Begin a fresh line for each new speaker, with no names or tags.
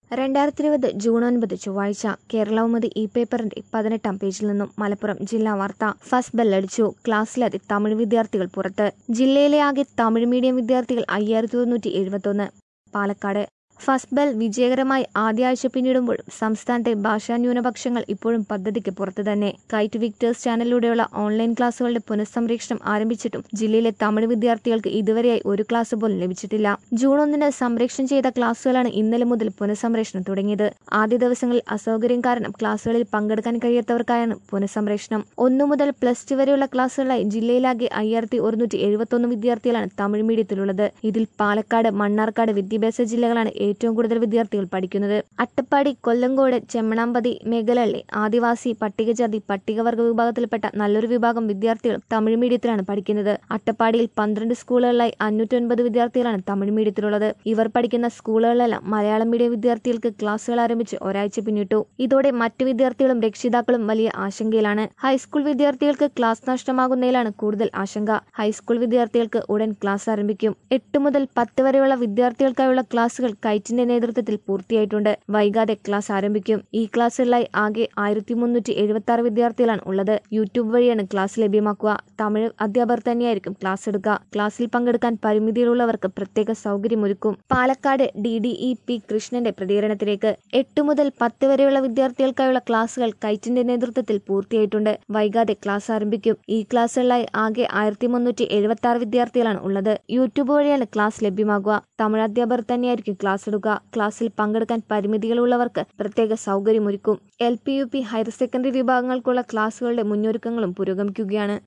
രണ്ടായിരത്തി ഇരുപത് ജൂൺ ഒൻപത് ചൊവ്വാഴ്ച കേരളൗമതി ഇ പേപ്പറിന്റെ പതിനെട്ടാം പേജിൽ നിന്നും മലപ്പുറം ജില്ലാ വാർത്ത ഫസ്റ്റ് ബെല്ലടിച്ചു ക്ലാസ്സിലെത്തി തമിഴ് വിദ്യാർത്ഥികൾ പുറത്ത് ജില്ലയിലെ ആകെ തമിഴ് മീഡിയം വിദ്യാർത്ഥികൾ അയ്യായിരത്തി തൊണ്ണൂറ്റി എഴുപത്തൊന്ന് പാലക്കാട് ഫസ്റ്റ് ബെൽ വിജയകരമായി ആദ്യ ആഴ്ച പിന്നിടുമ്പോഴും സംസ്ഥാനത്തെ ഭാഷാ ന്യൂനപക്ഷങ്ങൾ ഇപ്പോഴും പദ്ധതിക്ക് പുറത്തു തന്നെ കൈറ്റ് വിക്ടേഴ്സ് ചാനലിലൂടെയുള്ള ഓൺലൈൻ ക്ലാസുകളുടെ പുനഃസംരക്ഷണം ആരംഭിച്ചിട്ടും ജില്ലയിലെ തമിഴ് വിദ്യാർത്ഥികൾക്ക് ഇതുവരെയായി ഒരു ക്ലാസ് പോലും ലഭിച്ചിട്ടില്ല ജൂൺ ഒന്നിന് സംരക്ഷണം ചെയ്ത ക്ലാസുകളാണ് ഇന്നലെ മുതൽ പുനഃസംരക്ഷണം തുടങ്ങിയത് ആദ്യ ദിവസങ്ങളിൽ അസൗകര്യം കാരണം ക്ലാസുകളിൽ പങ്കെടുക്കാൻ കഴിയാത്തവർക്കായാണ് പുനഃസംരക്ഷണം ഒന്നു മുതൽ പ്ലസ് ടു വരെയുള്ള ക്ലാസുകളായി ജില്ലയിലാകെ അയ്യായിരത്തി ഒരുന്നൂറ്റി എഴുപത്തൊന്ന് വിദ്യാർത്ഥികളാണ് തമിഴ് മീഡിയത്തിലുള്ളത് ഇതിൽ പാലക്കാട് മണ്ണാർക്കാട് വിദ്യാഭ്യാസ ജില്ലകളാണ് ഏറ്റവും കൂടുതൽ വിദ്യാർത്ഥികൾ പഠിക്കുന്നത് അട്ടപ്പാടി കൊല്ലങ്കോട് ചെമ്മണാമ്പതി മേഖലകളിലെ ആദിവാസി പട്ടികജാതി പട്ടികവർഗ വിഭാഗത്തിൽപ്പെട്ട നല്ലൊരു വിഭാഗം വിദ്യാർത്ഥികളും തമിഴ് മീഡിയത്തിലാണ് പഠിക്കുന്നത് അട്ടപ്പാടിയിൽ പന്ത്രണ്ട് സ്കൂളുകളിലായി അഞ്ഞൂറ്റൊൻപത് വിദ്യാർത്ഥികളാണ് തമിഴ് മീഡിയത്തിലുള്ളത് ഇവർ പഠിക്കുന്ന സ്കൂളുകളിലെല്ലാം മലയാളം മീഡിയം വിദ്യാർത്ഥികൾക്ക് ക്ലാസുകൾ ആരംഭിച്ച് ഒരാഴ്ച പിന്നിട്ടു ഇതോടെ മറ്റു വിദ്യാർത്ഥികളും രക്ഷിതാക്കളും വലിയ ആശങ്കയിലാണ് ഹൈസ്കൂൾ വിദ്യാർത്ഥികൾക്ക് ക്ലാസ് നഷ്ടമാകുന്നതിലാണ് കൂടുതൽ ആശങ്ക ഹൈസ്കൂൾ വിദ്യാർത്ഥികൾക്ക് ഉടൻ ക്ലാസ് ആരംഭിക്കും എട്ട് മുതൽ പത്ത് വരെയുള്ള വിദ്യാർത്ഥികൾക്കായുള്ള ക്ലാസുകൾ കൈറ്റിന്റെ നേതൃത്വത്തിൽ പൂർത്തിയായിട്ടുണ്ട് വൈകാതെ ക്ലാസ് ആരംഭിക്കും ഈ ക്ലാസ്സുകളിലായി ആകെ ആയിരത്തി മുന്നൂറ്റി എഴുപത്തി ആറ് വിദ്യാർത്ഥികളാണ് ഉള്ളത് യൂട്യൂബ് വഴിയാണ് ക്ലാസ് ലഭ്യമാക്കുക തമിഴ് അധ്യാപകർ തന്നെയായിരിക്കും ക്ലാസ് എടുക്കുക ക്ലാസ്സിൽ പങ്കെടുക്കാൻ പരിമിതികളുള്ളവർക്ക് പ്രത്യേക സൗകര്യമൊരുക്കും Palakkad D D E P കൃഷ്ണന്റെ പ്രതികരണത്തിലേക്ക് എട്ട് മുതൽ പത്ത് വരെയുള്ള വിദ്യാർത്ഥികൾക്കായുള്ള ക്ലാസുകൾ കൈറ്റിന്റെ നേതൃത്വത്തിൽ പൂർത്തിയായിട്ടുണ്ട് വൈകാതെ ക്ലാസ് ആരംഭിക്കും ഈ ക്ലാസ്സുകളിലായി ആകെ ആയിരത്തി മുന്നൂറ്റി എഴുപത്തി ആറ് വിദ്യാർത്ഥികളാണ് ഉള്ളത് യൂട്യൂബ് വഴിയാണ് ക്ലാസ് ലഭ്യമാകുക തമിഴ് അധ്യാപകർ തന്നെയായിരിക്കും ക്ലാസ് എടുക്കുക ക്ലാസ്സിൽ പങ്കെടുക്കാൻ പരിമിതികളുള്ളവർക്ക് പ്രത്യേക സൗകര്യമൊരുക്കും L P U P higher secondary വിഭാഗങ്ങൾക്കുള്ള ക്ലാസുകളുടെ മുന്നൊരുക്കങ്ങളും പുരോഗമിക്കുകയാണ്